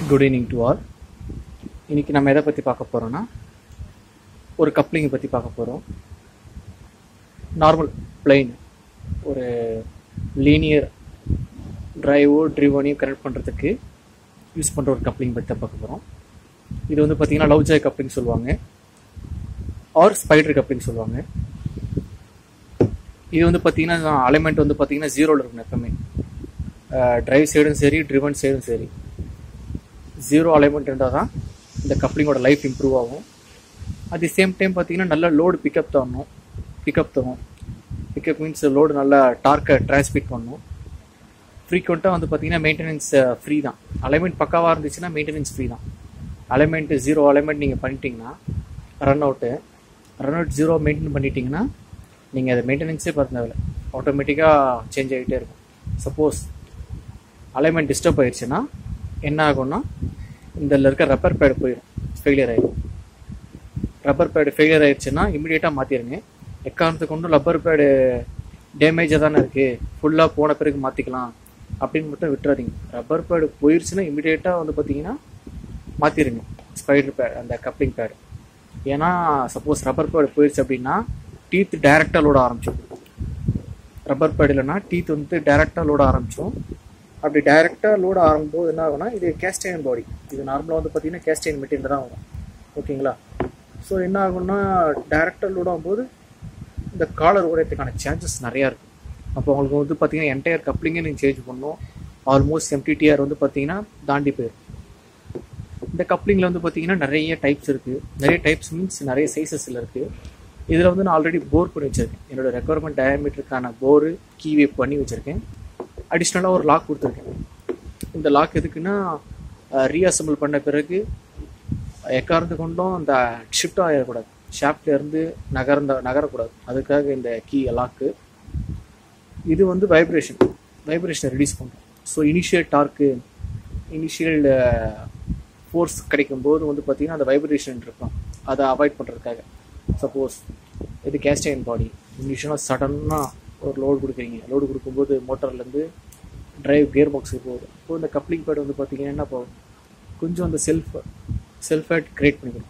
good evening to all இன்றைக்கி நம்ம எதை பற்றி பார்க்க போகிறோன்னா ஒரு கப்ளிங்கை பற்றி பார்க்க போகிறோம் நார்மல் பிளெயின் ஒரு லீனியர் டிரைவோ ட்ரிவனையும் கனெக்ட் பண்ணுறதுக்கு யூஸ் பண்ணுற ஒரு கப்ளிங் பற்றி தான் பார்க்க போகிறோம் இது வந்து பார்த்திங்கன்னா லவ் ஜாய் கப்ளிங் சொல்லுவாங்க ஆர் ஸ்பைடர் கப்ளிங் சொல்லுவாங்க இது வந்து பார்த்தீங்கன்னா அலைமெண்ட் வந்து பார்த்தீங்கன்னா ஜீரோவில் இருக்கணும் எப்பவுமே டிரைவ் சைடும் சரி ட்ரிவன் சைடும் சரி ஜீரோ அலைன்மெண்ட் இருந்தால் தான் இந்த கப்ளிங்கோட லைஃப் இம்ப்ரூவ் ஆகும் அட் தி சேம் டைம் பார்த்தீங்கன்னா நல்ல லோடு பிக்கப் தரணும் பிக்கப் தரும் பிக்கப் மீன்ஸ் லோடு நல்லா டார்க்கை டிரான்ஸ்மிட் பண்ணணும் ஃப்ரீக்வெண்ட்டாக வந்து பார்த்தீங்கன்னா மெயின்டெனன்ஸ் ஃப்ரீ தான் அலைன்மெண்ட் பக்காவாக இருந்துச்சுன்னா மெயின்டெனன்ஸ் ஃப்ரீ தான் அலைன்மெண்ட் ஜீரோ அலைன்மெண்ட் நீங்கள் பண்ணிட்டீங்கன்னா run out run out zero maintain பண்ணிட்டீங்கன்னா நீங்கள் அதை மெயின்டெனன்ஸே பார்த்து தேவையில்ல ஆட்டோமேட்டிக்காக சேஞ்ச் ஆகிட்டே இருக்கும் சப்போஸ் அலைன்மெண்ட் டிஸ்டர்ப் ஆயிடுச்சுன்னா என்ன ஆகும்னா இந்த இருக்க ரப்பர் பேடு போயிடும் ஃபெயிலியர் ஆகிடும் ரப்பர் பேடு ஃபெயிலியர் ஆயிடுச்சுன்னா இமீடியட்டாக மாற்றிடுங்க எக்காரணத்துக்கு கொண்டு ரப்பர் பேடு டேமேஜாக தானே இருக்குது ஃபுல்லாக போன பிறகு மாற்றிக்கலாம் அப்படின்னு மட்டும் விட்டுறாதீங்க ரப்பர் பேடு போயிடுச்சுன்னா இமீடியட்டாக வந்து பார்த்தீங்கன்னா மாற்றிடுங்க ஸ்பைடர் பேட் அந்த கப்ளிங் பேடு ஏன்னா சப்போஸ் ரப்பர் பேடு போயிடுச்சு அப்படின்னா டீத் டைரெக்டாக லோட ஆரம்பிச்சிடும் ரப்பர் பேடு இல்லைன்னா டீத் வந்து டைரெக்டாக லோட ஆரம்பிச்சிடும் அப்படி டைரெக்டாக லோட் ஆகும்போது என்ன ஆகும்னா இது கேஸ்டைன் பாடி இது நார்மலாக வந்து பார்த்தீங்கன்னா கேஸ்டைன் மெட்டீரியல் தான் வரும் ஓகேங்களா ஸோ என்ன ஆகும்னா டைரெக்டாக லோட் ஆகும்போது இந்த காலர் உடையத்துக்கான சான்சஸ் நிறையா இருக்குது அப்போ உங்களுக்கு வந்து பார்த்தீங்கன்னா என்டையர் கப்ளிங்கே நீங்கள் சேஞ்ச் பண்ணணும் ஆல்மோஸ்ட் எம்டிடிஆர் வந்து பார்த்தீங்கன்னா தாண்டி போயிடும் இந்த கப்ளிங்கில் வந்து பார்த்தீங்கன்னா நிறைய டைப்ஸ் இருக்குது நிறைய டைப்ஸ் மீன்ஸ் நிறைய சைஸஸில் இருக்குது இதில் வந்து நான் ஆல்ரெடி போர் பண்ணி வச்சுருக்கேன் என்னோட ரெக்குவயர்மெண்ட் டயமீட்டருக்கான போரு கீவே பண்ணி வச்சுருக்கேன் அடிஷ்னலாக ஒரு லாக் கொடுத்துருக்கேன் இந்த லாக் எதுக்குன்னா ரீஅசம்பிள் பண்ண பிறகு எக்காரந்து கொண்டும் இந்த ஷிஃப்ட் ஆகிடக்கூடாது ஷாப்ட்லேருந்து நகர்ந்த நகரக்கூடாது அதுக்காக இந்த கீ லாக்கு இது வந்து வைப்ரேஷன் வைப்ரேஷனை ரிலீஸ் பண்ணும் so initial torque initial force கிடைக்கும் போது வந்து பார்த்திங்கன்னா அந்த வைப்ரேஷன் இருக்கும் அதை அவாய்ட் பண்ணுறதுக்காக சப்போஸ் இது கேஸ்டைன் பாடி இனிஷியலாக சடன்னாக ஒரு லோடு கொடுக்குறீங்க லோடு கொடுக்கும்போது மோட்டர்லேருந்து ட்ரைவ் கியர் பாக்ஸுக்கு போகுது இப்போ இந்த கப்ளிங் பேட் வந்து பார்த்தீங்கன்னா என்ன போகும் கொஞ்சம் அந்த செல்ஃப் செல்ஃப் ஹேட் கிரியேட் பண்ணிக்கணும்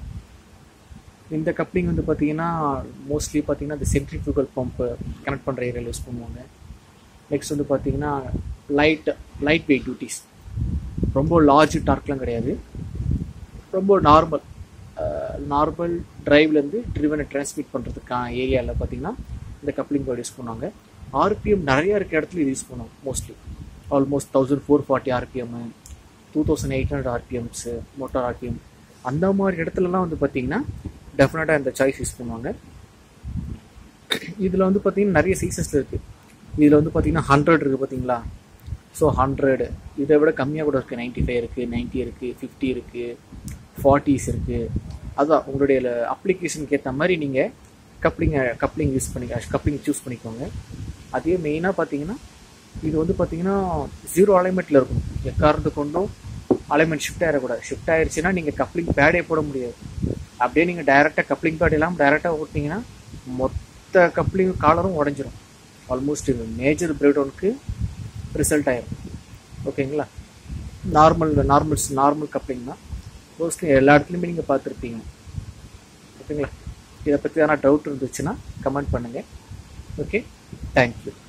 இந்த கப்ளிங் வந்து பார்த்தீங்கன்னா மோஸ்ட்லி பார்த்தீங்கன்னா இந்த சென்ட்ரிஃபியூகல் பம்பு கனெக்ட் பண்ணுற ஏரியாவில் யூஸ் பண்ணுவாங்க நெக்ஸ்ட் வந்து பார்த்தீங்கன்னா லைட் லைட் வெயிட் டியூட்டிஸ் ரொம்ப லார்ஜ் டார்க்லாம் கிடையாது ரொம்ப நார்மல் நார்மல் ட்ரைவ்லேருந்து ட்ரிவனை டிரான்ஸ்மிட் பண்ணுறதுக்கான ஏரியாவில் பார்த்தீங்கன்னா இந்த கப்ளிங் பேர்டு யூஸ் பண்ணுவாங்க ஆர்பிஎம் நிறைய இருக்க இடத்துல இது யூஸ் பண்ணுவாங்க mostly almost thousand four forty RPM two thousand eight hundred RPMs motor RPM அந்த மாதிரி இடத்துலலாம் வந்து பார்த்தீங்கன்னா டெஃபினட்டாக இந்த சாய்ஸ் யூஸ் பண்ணுவாங்க இதில் வந்து பார்த்தீங்கன்னா நிறைய சைஸஸ் இருக்குது இதில் வந்து பார்த்தீங்கன்னா ஹண்ட்ரட் இருக்குது பார்த்தீங்களா ஸோ ஹண்ட்ரடு இதை விட கம்மியாக கூட இருக்குது நைன்ட்டி ஃபைவ் இருக்குது நைன்ட்டி இருக்குது ஃபிஃப்டி இருக்குது ஃபார்ட்டிஸ் இருக்குது அதுதான் உங்களுடைய அப்ளிகேஷனுக்கு ஏற்ற மாதிரி நீங்கள் கப்ளிங்கை கப்ளிங் யூஸ் பண்ணிக்க கப்ளிங் சூஸ் பண்ணிக்கோங்க அதே மெயினாக பார்த்தீங்கன்னா இது வந்து பார்த்தீங்கன்னா ஜீரோ அலைன்மெண்ட்டில் இருக்கணும் எக்காரத்து கொண்டும் அலைன்மெண்ட் ஷிஃப்ட் ஆகிடக்கூடாது ஷிஃப்ட் ஆயிடுச்சுன்னா நீங்கள் கப்ளிங் பேடே போட முடியாது அப்படியே நீங்கள் டைரெக்டாக கப்ளிங் பேட் இல்லாமல் டைரெக்டாக ஓட்டிங்கன்னா மொத்த கப்ளிங் காலரும் உடஞ்சிரும் ஆல்மோஸ்ட் இது மேஜர் பிரேக் டவுனுக்கு ரிசல்ட் ஆயிரும் ஓகேங்களா நார்மல் நார்மல்ஸ் நார்மல் கப்ளிங் தான் மோஸ்ட்லி எல்லா இடத்துலையுமே நீங்கள் பார்த்துருப்பீங்க ஓகேங்களா இதை பற்றி எதனா டவுட் இருந்துச்சுன்னா கமெண்ட் பண்ணுங்கள் ஓகே தேங்க்யூ